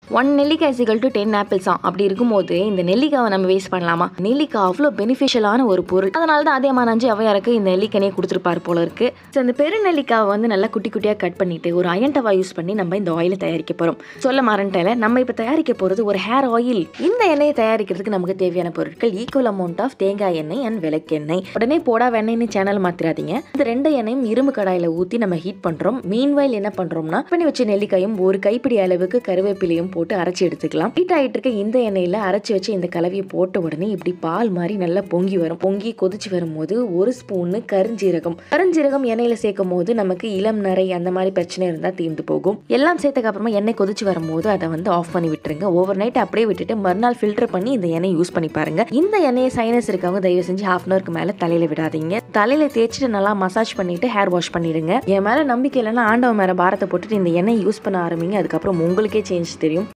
one நெல்லிக்காய் சிகல் to ten apples தான் அப்படி இருக்கும்போது இந்த நெல்லிக்காவை நம்ம வேஸ்ட் பண்ணலாமா நெல்லிக்காய் அவ்வளோ பெனிஃபிஷியலான ஒரு பொருள் அதனால தான் அதே மானாஞ்சி அவையாருக்கு இந்த நெல்லிக்கனையே கொடுத்துருப்பாரு போல இருக்கு ஸோ இந்த பெரு நெல்லிக்காவை வந்து நல்லா குட்டி குட்டியாக கட் பண்ணிட்டு ஒரு அயன் டவா யூஸ் பண்ணி நம்ம இந்த ஆயிலை தயாரிக்க போகிறோம் சொல்ல மறந்துட்டேன் நம்ம இப்போ தயாரிக்க போகிறது ஒரு ஹேர் ஆயில் இந்த எண்ணெயை தயாரிக்கிறதுக்கு நமக்கு தேவையான பொருட்கள் ஈக்குவல் அமௌண்ட் ஆஃப் தேங்காய் எண்ணெய் அண்ட் விளக்கெண்ணெய் உடனே போடா வெண்ணெய்னு சேனல் மாத்திராதீங்க இந்த ரெண்டு எண்ணெயும் இரும்பு கடாயில் ஊற்றி நம்ம ஹீட் பண்ணுறோம் மீன்வைல் என்ன பண்ணுறோம்னா பண்ணி வச்ச நெல்லிக்காயும் ஒரு கைப்பிடி அளவுக்கு கருவேப்பிலையும் போட்டு அரைச்சி எடுத்துக்கலாம் ஹீட் ஆகிட்டு இருக்க இந்த எண்ணெயில் அரைச்சி வச்சு இந்த கலவையை போட்ட உடனே இப்படி பால் மாதிரி நல்லா பொங்கி வரும் பொங்கி கொதிச்சு வரும்போது ஒரு ஸ்பூனு கருஞ்சீரகம் கருஞ்சீரகம் எண்ணெயில் சேர்க்கும் போது நமக்கு இளம் நரை அந்த மாதிரி பிரச்சனை இருந்தால் தீர்ந்து போகும் எல்லாம் சேர்த்தக்கு அப்புறமா எண்ணெய் கொதிச்சு வரும்போது அதை வந்து ஆஃப் பண்ணி விட்டுருங்க ஓவர் நைட் அப்படியே விட்டுட்டு மறுநாள் ஃபில்டர் பண்ணி இந்த எண்ணெய் யூஸ் பண்ணி பாருங்க இந்த எண்ணெயை சைனஸ் இருக்கவங்க தயவு செஞ்சு ஹாஃப் அன் அவருக்கு மேலே தலையில விடாதீங்க தலையில தேய்ச்சிட்டு நல்லா மசாஜ் பண்ணிட்டு ஹேர் வாஷ் பண்ணிடுங்க என் மேல நம்பிக்கை இல்லைன்னா ஆண்டவன் மேல பாரத்தை போட்டுட்டு இந்த எண்ணெய் யூஸ் பண்ண ஆரம்பிங்க அதுக்கப்புறம் உங்களுக்கே சேஞ்ச் தெரியும்